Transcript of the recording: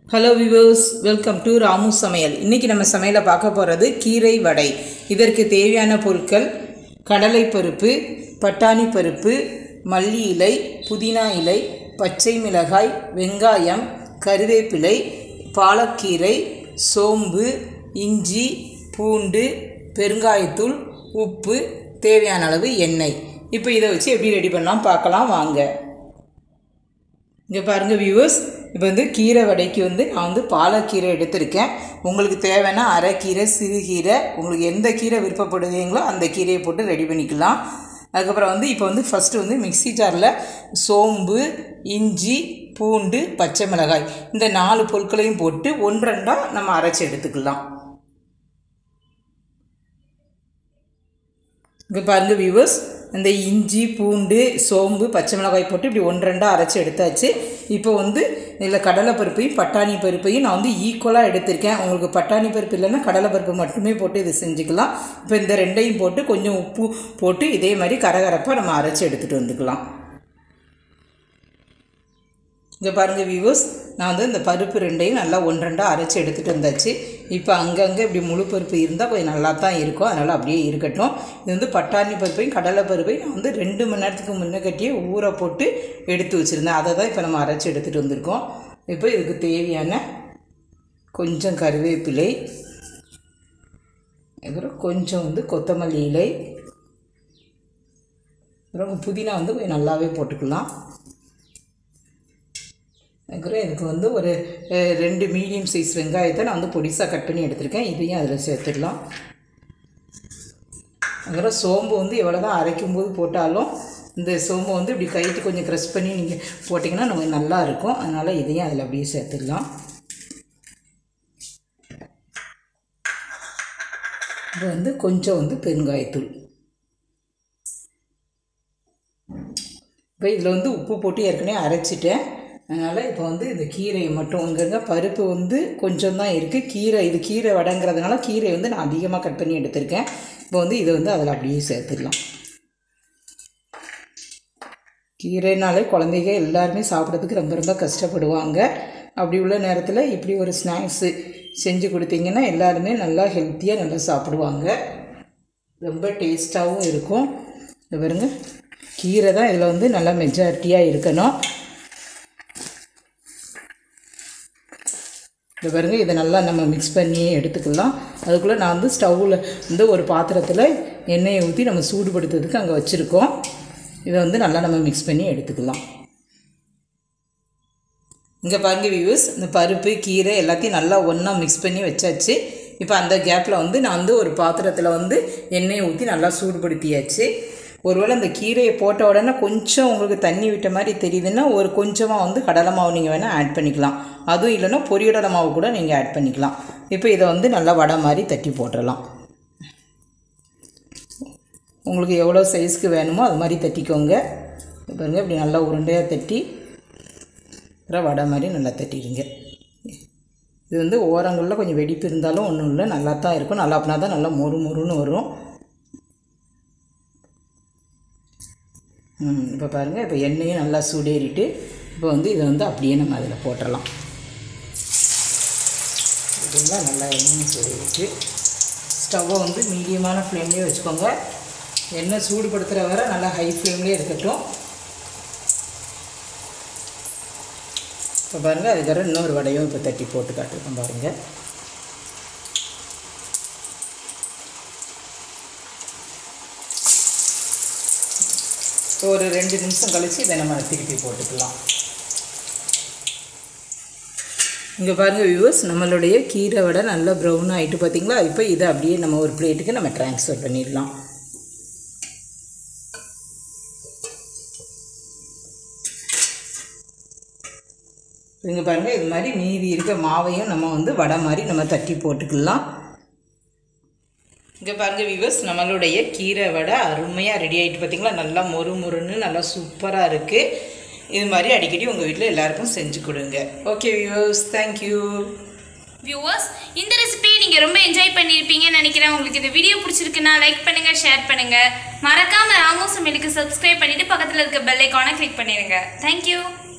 hello viewers welcome to Ramu சமையல் இன்றைக்கி நம்ம சமையலை பார்க்க போகிறது கீரை வடை இதற்கு தேவையான பொருட்கள் கடலை பருப்பு பட்டாணி பருப்பு மல்லி இலை புதினா இலை பச்சை மிளகாய் வெங்காயம் கருவேப்பிலை பாலக்கீரை சோம்பு இஞ்சி பூண்டு பெருங்காயத்தூள் உப்பு தேவையான அளவு எண்ணெய் இப்போ இதை வச்சு எப்படி ரெடி பண்ணலாம் பார்க்கலாம் வாங்க இங்கே பாருங்கள் வியூவர்ஸ் இப்போ வந்து கீரை வடைக்கு வந்து நான் வந்து பாலக்கீரை எடுத்திருக்கேன் உங்களுக்கு தேவைன்னா அரைக்கீரை சிறுகீரை உங்களுக்கு எந்த கீரை விருப்பப்படுவீங்களோ அந்த கீரையை போட்டு ரெடி பண்ணிக்கலாம் அதுக்கப்புறம் வந்து இப்போ வந்து ஃபஸ்ட்டு வந்து மிக்ஸி ஜாரில் சோம்பு இஞ்சி பூண்டு பச்சை மிளகாய் இந்த நாலு பொருட்களையும் போட்டு ஒன்றரெண்டாக நம்ம அரைச்சி எடுத்துக்கலாம் இங்கே பாருங்க வியூவர்ஸ் இந்த இஞ்சி பூண்டு சோம்பு பச்சை மிளகாய் போட்டு இப்படி ஒன்று ரெண்டாக அரைச்சி எடுத்தாச்சு இப்போ வந்து இதில் கடலை பருப்பையும் பட்டாணி பருப்பையும் நான் வந்து ஈக்குவலாக எடுத்திருக்கேன் உங்களுக்கு பட்டாணி பருப்பு இல்லைன்னா கடலை பருப்பு மட்டுமே போட்டு இது செஞ்சுக்கலாம் இப்போ இந்த ரெண்டையும் போட்டு கொஞ்சம் உப்பு போட்டு இதே மாதிரி கரகரப்பாக நம்ம அரைச்சி எடுத்துகிட்டு வந்துக்கலாம் இங்கே பாருங்கள் வியூவர்ஸ் நான் வந்து இந்த பருப்பு ரெண்டையும் நல்லா ஒன்றரெண்டாக அரைச்சி எடுத்துகிட்டு வந்தாச்சு இப்போ அங்கங்கே இப்படி முழு பருப்பு இருந்தால் கொஞ்சம் நல்லா தான் இருக்கும் அதனால் அப்படியே இருக்கட்டும் இது வந்து பட்டாணி பருப்பையும் கடலை பருப்பையும் நான் வந்து ரெண்டு மணி நேரத்துக்கு முன்னே கட்டியே ஊற போட்டு எடுத்து வச்சுருந்தேன் அதை தான் இப்போ நம்ம அரைச்சி எடுத்துகிட்டு வந்திருக்கோம் இப்போ இதுக்கு தேவையான கொஞ்சம் கருவேப்பிலை அப்புறம் கொஞ்சம் வந்து கொத்தமல்லி இலை அப்புறம் புதினா வந்து கொஞ்சம் நல்லாவே போட்டுக்கலாம் அதுக்கப்புறம் இதுக்கு வந்து ஒரு அஹ், ரெண்டு மீடியம் சைஸ் வெங்காயத்தை நான் வந்து பொடிசாக கட் பண்ணி எடுத்திருக்கேன் இதையும் அதில் சேர்த்துடலாம் அதுக்கப்புறம் சோம்பு வந்து எவ்வளோ தான் அரைக்கும் போது போட்டாலும் இந்த சோம்பை வந்து இப்படி கைட்டு கொஞ்சம் க்ரஷ் பண்ணி நீங்கள் போட்டிங்கன்னா நமக்கு நல்லா இருக்கும் அதனால் இதையும் அதில் அப்படியே சேர்த்துடலாம் இது வந்து கொஞ்சம் வந்து பெருங்காயத்தூள் இப்போ இதில் வந்து உப்பு போட்டு ஏற்கனவே அரைச்சிட்டேன் அதனால் இப்போ வந்து இந்த கீரையை மட்டும் இங்கங்க பருப்பு வந்து கொஞ்சம் தான் இருக்குது கீரை இது கீரை வடங்கிறதுனால கீரை வந்து நான் அதிகமாக கட் பண்ணி எடுத்திருக்கேன் இப்போ வந்து இதை வந்து அதில் அப்படியே சேர்த்துடலாம் கீரைனாலே குழந்தைங்க எல்லாருமே சாப்பிட்றதுக்கு ரொம்ப ரொம்ப கஷ்டப்படுவாங்க அப்படி உள்ள நேரத்தில் இப்படி ஒரு ஸ்நாக்ஸு செஞ்சு கொடுத்தீங்கன்னா எல்லாருமே நல்லா ஹெல்த்தியாக நல்லா சாப்பிடுவாங்க ரொம்ப டேஸ்ட்டாகவும் இருக்கும் இது பாருங்க கீரை தான் இதில் வந்து நல்லா மெஜாரிட்டியாக இருக்கணும் இது பாருங்க இதை நல்லா நம்ம மிக்ஸ் பண்ணி எடுத்துக்கலாம் அதுக்குள்ளே நான் வந்து ஸ்டவ்வில் வந்து ஒரு பாத்திரத்தில் எண்ணெயை ஊற்றி நம்ம சூடுபடுத்துறதுக்கு அங்கே வச்சுருக்கோம் இதை வந்து நல்லா நம்ம மிக்ஸ் பண்ணி எடுத்துக்கலாம் இங்கே பாருங்க வியூஸ் இந்த பருப்பு கீரை எல்லாத்தையும் நல்லா ஒன்றா மிக்ஸ் பண்ணி வச்சாச்சு இப்போ அந்த கேப்பில் வந்து நான் வந்து ஒரு பாத்திரத்தில் வந்து எண்ணெயை ஊற்றி நல்லா சூடுபடுத்தியாச்சு ஒருவேளை அந்த கீரையை போட்ட உடனே கொஞ்சம் உங்களுக்கு தண்ணி விட்ட மாதிரி தெரியுதுன்னா ஒரு கொஞ்சமாக வந்து கடலை மாவு நீங்கள் வேணால் ஆட் பண்ணிக்கலாம் அதுவும் இல்லைன்னா பொரியடலை மாவு கூட நீங்கள் ஆட் பண்ணிக்கலாம் இப்போ இதை வந்து நல்லா வடை மாதிரி தட்டி போட்டுடலாம் உங்களுக்கு எவ்வளோ சைஸ்க்கு வேணுமோ அது மாதிரி தட்டிக்கோங்க இது பாருங்க இப்படி நல்லா உருண்டையாக தட்டி அப்புறம் வடை மாதிரி நல்லா தட்டிடுங்க இது வந்து ஓரங்களில் கொஞ்சம் வெடிப்பு இருந்தாலும் ஒன்றும் இல்லை நல்லா தான் இருக்கும் நல்லா அப்படின்னா தான் நல்லா மொறு மொறுன்னு வரும் ம் இப்போ பாருங்கள் இப்போ எண்ணெயும் நல்லா சூடேறிட்டு இப்போ வந்து இதை வந்து அப்படியே நம்ம அதில் போட்டுடலாம் இதுங்களா நல்லா எண்ணெயும் சூடேறிட்டு ஸ்டவ்வை வந்து மீடியமான ஃப்ளேம்லேயே வச்சுக்கோங்க எண்ணெய் சூடுபடுத்துகிற வரை நல்லா ஹை ஃப்ளேம்லேயே இருக்கட்டும் இப்போ பாருங்கள் அதுக்கப்புறம் இன்னொரு வடையும் இப்போ தட்டி போட்டு காட்டிருக்கோம் பாருங்கள் ஒரு ரெண்டு நிமிஷம் கழித்து இதை நம்ம திருப்பி போட்டுக்கலாம் இங்கே பாருங்கள் வியூவர்ஸ் நம்மளுடைய கீரை வடை நல்லா ப்ரௌன் ஆகிட்டு பார்த்தீங்களா இப்போ இதை அப்படியே நம்ம ஒரு பிளேட்டுக்கு நம்ம ட்ரான்ஸ்ஃபர் பண்ணிடலாம் இங்கே பாருங்கள் இது மாதிரி மீதி இருக்க மாவையும் நம்ம வந்து வடை மாதிரி நம்ம தட்டி போட்டுக்கலாம் இங்கே பாருங்க வியூவர்ஸ் நம்மளுடைய கீரை வடை அருமையாக ரெடி ஆகிட்டு பார்த்தீங்களா நல்லா மொறு மொறுன்னு நல்லா சூப்பராக இருக்குது இது மாதிரி அடிக்கடி உங்கள் வீட்டில் எல்லாருக்கும் செஞ்சு கொடுங்க ஓகே வியூவர்ஸ் தேங்க்யூ வியூவர்ஸ் இந்த ரெசிபியை நீங்கள் ரொம்ப என்ஜாய் பண்ணியிருப்பீங்கன்னு நினைக்கிறேன் உங்களுக்கு இந்த வீடியோ பிடிச்சிருக்குன்னா லைக் பண்ணுங்கள் ஷேர் பண்ணுங்கள் மறக்காமல் ராமோ சமையலுக்கு சப்ஸ்கிரைப் பண்ணிவிட்டு பக்கத்தில் இருக்க பெல் ஐக்கானை கிளிக் பண்ணிடுங்க தேங்க்யூ